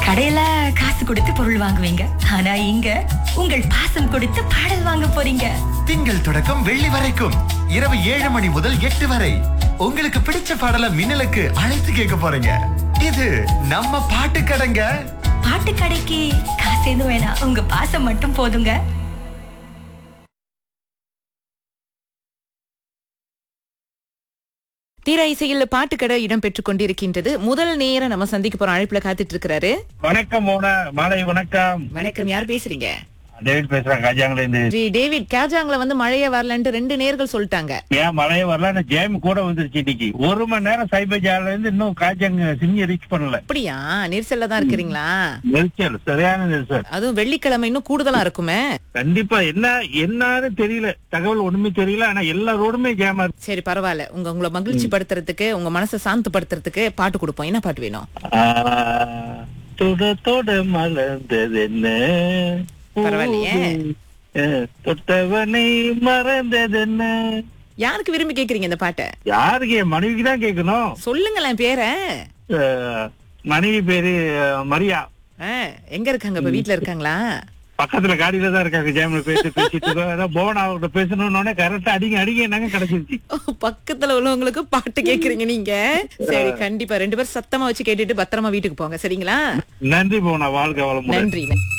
கடையில காசு கொடுத்து பொருள் வாங்குவீங்க ஆனா இங்க உங்கள் பாசம் கொடுத்து பாடல் வாங்க போறீங்க திங்கள் தொடக்கம் வெள்ளி வரைக்கும் இரவு ஏழு மணி முதல் எட்டு வரை உங்களுக்கு பிடிச்ச பாடல மின்னலுக்கு அழைத்து கேட்க போறீங்க இது நம்ம பாட்டு கடைங்க பாட்டு கடைக்கு காசு எதுவும் வேணாம் உங்க பாசம் மட்டும் போதுங்க தீரா இசையில் பாட்டுக்கடை இடம் பெற்றுக் கொண்டிருக்கின்றது முதல் நேரம் நம்ம சந்திக்க போற அழைப்புல காத்துட்டு இருக்கிறாரு வணக்கம் மோனா மாலை வணக்கம் வணக்கம் யார் பேசுறீங்க டேவிட் பேசுறேன் காஜாங்கல இருந்து ஸ்ரீ டேவிட் கேஜாங்ல வந்து மழையே வரலன்ட்டு ரெண்டு நேர்கள் சொல்லிட்டாங்க ஏன் மழையே வரல ஜேம் கூட வந்துருச்சு இன்னைக்கு ஒரு மணி நேரம் சைபர் ஜால இருந்து இன்னும் காஜாங்க சிம்மியை ரீச் பண்ணல அப்படியா நெரிசல்ல தான் இருக்கிறீங்களா நெரிசல் சரியான நெரிசல் அதுவும் வெள்ளிக்கிழமை இன்னும் கூடுதலா இருக்குமே கண்டிப்பா என்ன என்னன்னு தெரியல தகவல் ஒண்ணுமே தெரியல ஆனா எல்லா ரோடுமே ஜாமா இருக்கு சரி பரவாயில்ல உங்க உங்களை மகிழ்ச்சி படுத்துறதுக்கு உங்க மனசை சாந்தப்படுத்துறதுக்கு பாட்டு கொடுப்போம் என்ன பாட்டு வேணும் ஆ, தொட தொட மலர்ந்தது என்ன பரவாயில்லையே. ஆ, தொட்டவனை மறந்தது என்ன யாருக்கு விரும்பி கேக்குறீங்க இந்த பாட்டை யாருக்கு என் மனைவிக்கு தான் கேட்கணும் சொல்லுங்களேன் பேரை ஆ, மனைவி பேரு ஆ, மரியா ஆ, எங்க இருக்காங்க இப்ப வீட்ல இருக்காங்களா பக்கத்துல காடியில தான் இருக்காங்க ஜேம்ல பேசி பேசிட்டு இருக்கோம் அதான் போன் அவர்கிட்ட பேசணும்னு கரெக்டா அடிங்க அடிங்க என்னங்க கிடைச்சிருச்சு ஓ, பக்கத்துல உள்ளவங்களுக்கு பாட்டு கேக்குறீங்க நீங்க சரி கண்டிப்பா ரெண்டு பேரும் சத்தமா வச்சு கேட்டுட்டு பத்திரமா வீட்டுக்கு போங்க சரிங்களா நன்றி போனா வாழ்க வளமுடன் நன்றி